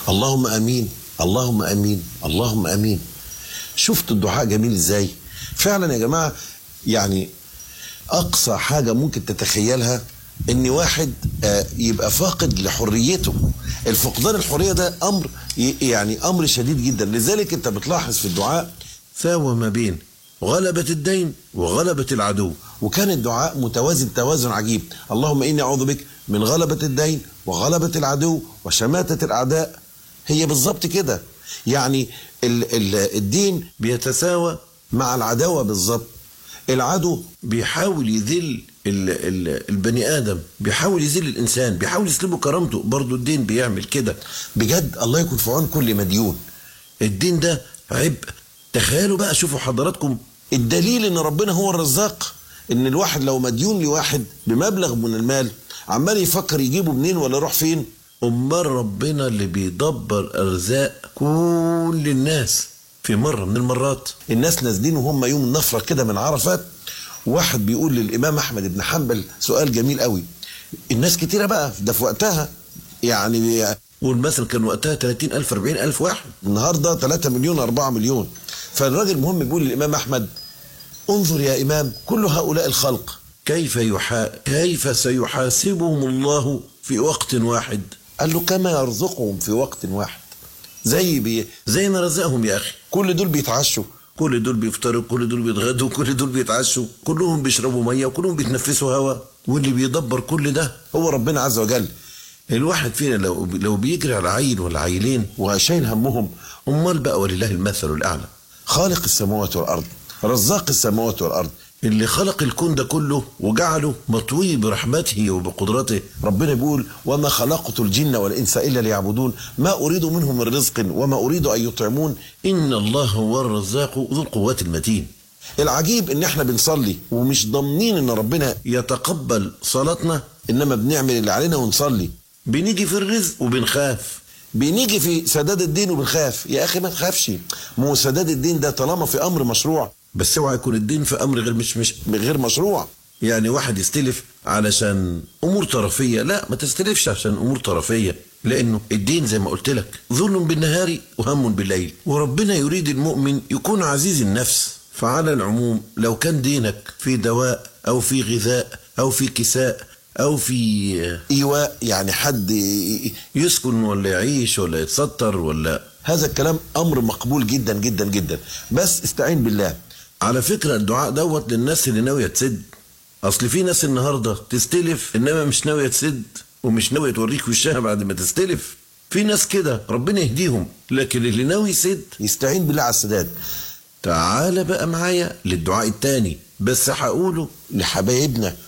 اللهم امين اللهم امين اللهم امين شفت الدعاء جميل ازاي فعلا يا جماعه يعني اقصى حاجه ممكن تتخيلها ان واحد آه، يبقى فاقد لحريته الفقدان الحريه ده امر ي- يعني امر شديد جدا لذلك انت بتلاحظ في الدعاء ثاوى ما بين غلبة الدين وغلبة العدو وكان الدعاء متوازن توازن عجيب اللهم اني اعوذ بك من غلبة الدين وغلبة العدو وشماتة الاعداء هي بالظبط كده يعني ال ال الدين بيتساوى مع العداوة بالظبط العدو بيحاول يذل ال ال البني آدم بيحاول يذل الإنسان بيحاول يسلبه كرامته برضه الدين بيعمل كده بجد الله يكون في عون كل مديون الدين ده عبء تخيلوا بقى شوفوا حضراتكم الدليل ان ربنا هو الرزاق ان الواحد لو مديون لواحد بمبلغ من المال عمال يفكر يجيبه منين ولا يروح فين أمال ربنا اللي بيدبر أرزاق كل الناس في مرة من المرات الناس نازلين وهم يوم النفرة كده من عرفات واحد بيقول للإمام أحمد بن حنبل سؤال جميل قوي الناس كتيرة بقى ده في وقتها يعني والمثل كان وقتها 30 ألف 40 ألف واحد النهاردة 3 مليون 4 مليون فالراجل مهم بيقول للإمام أحمد انظر يا إمام كل هؤلاء الخلق كيف يحا... كيف سيحاسبهم الله في وقت واحد قال له كما يرزقهم في وقت واحد زي بي زي ما رزقهم يا أخي كل دول بيتعشوا كل دول بيفطروا كل دول بيتغدوا كل دول بيتعشوا كلهم بيشربوا ميه وكلهم بيتنفسوا هواء واللي بيدبر كل ده هو ربنا عز وجل الواحد فينا لو لو بيجري على عيل ولا عيلين وشايل همهم امال بقى ولله المثل الاعلى خالق السماوات والأرض رزاق السماوات والأرض اللي خلق الكون ده كله وجعله مطوي برحمته وبقدرته ربنا بيقول وما خلقت الجن والإنس إلا ليعبدون ما أريد منهم من رزق وما أريد أن يطعمون ان الله هو الرزاق ذو القوات المتين العجيب إن إحنا بنصلي ومش ضامنين إن ربنا يتقبل صلاتنا إنما بنعمل اللي علينا ونصلي بنيجي في الرزق وبنخاف بنيجي في سداد الدين وبنخاف يا أخي ما تخافش ما هو سداد الدين ده طالما في أمر مشروع بس اوعى يكون الدين في امر غير مش مش غير مشروع يعني واحد يستلف علشان امور طرفيه لا ما تستلفش عشان امور طرفيه لانه الدين زي ما قلت لك ظلم بالنهار وهم بالليل وربنا يريد المؤمن يكون عزيز النفس فعلى العموم لو كان دينك في دواء او في غذاء او في كساء او في إيواء يعني حد يسكن ولا يعيش ولا يتستر ولا هذا الكلام أمر مقبول جدا جدا جدا بس استعين بالله على فكرة الدعاء دوت للناس اللي ناوية تسد أصل في ناس النهاردة تستلف إنما مش ناوية تسد ومش ناوية توريك وشها بعد ما تستلف في ناس كده ربنا يهديهم لكن اللي ناوي يسد يستعين بالله على السداد تعال بقى معايا للدعاء التاني بس هقوله لحبايبنا